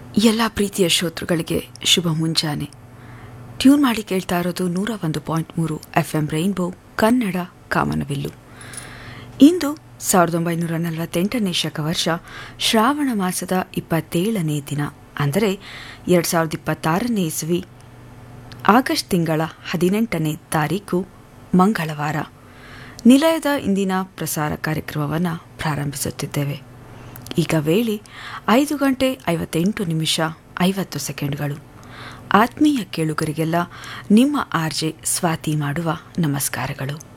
ಎಲ್ಲ ಪ್ರೀತಿಯ ಶ್ರೋತೃಗಳಿಗೆ ಶುಭ ಮುಂಜಾನೆ ಟ್ಯೂನ್ ಮಾಡಿ ಕೇಳ್ತಾ ಇರೋದು ನೂರ ಒಂದು ಪಾಯಿಂಟ್ ಮೂರು ಎಫ್ ಎಂ ರೈನ್ಬೋ ಕನ್ನಡ ಕಾಮನವಿಲ್ಲು ಇಂದು ಸಾವಿರದ ಒಂಬೈನೂರ ನಲವತ್ತೆಂಟನೇ ಶಕವರ್ಷ ಶ್ರಾವಣ ಮಾಸದ ಇಪ್ಪತ್ತೇಳನೇ ದಿನ ಅಂದರೆ ಎರಡು ಸಾವಿರದ ಇಪ್ಪತ್ತಾರನೇ ಇಸ್ವಿ ಆಗಸ್ಟ್ ತಿಂಗಳ ಹದಿನೆಂಟನೇ ತಾರೀಕು ಮಂಗಳವಾರ ನಿಲಯದ ಇಂದಿನ ಪ್ರಸಾರ ಕಾರ್ಯಕ್ರಮವನ್ನು ಪ್ರಾರಂಭಿಸುತ್ತಿದ್ದೇವೆ ಈಗ ವೇಳೆ ಐದು ಗಂಟೆ ಐವತ್ತೆಂಟು ನಿಮಿಷ ಐವತ್ತು ಸೆಕೆಂಡ್ಗಳು ಆತ್ಮೀಯ ಕೇಳುಗರಿಗೆಲ್ಲ ನಿಮ್ಮ ಆರ್ಜೆ ಸ್ವಾತಿ ಮಾಡುವ ನಮಸ್ಕಾರಗಳು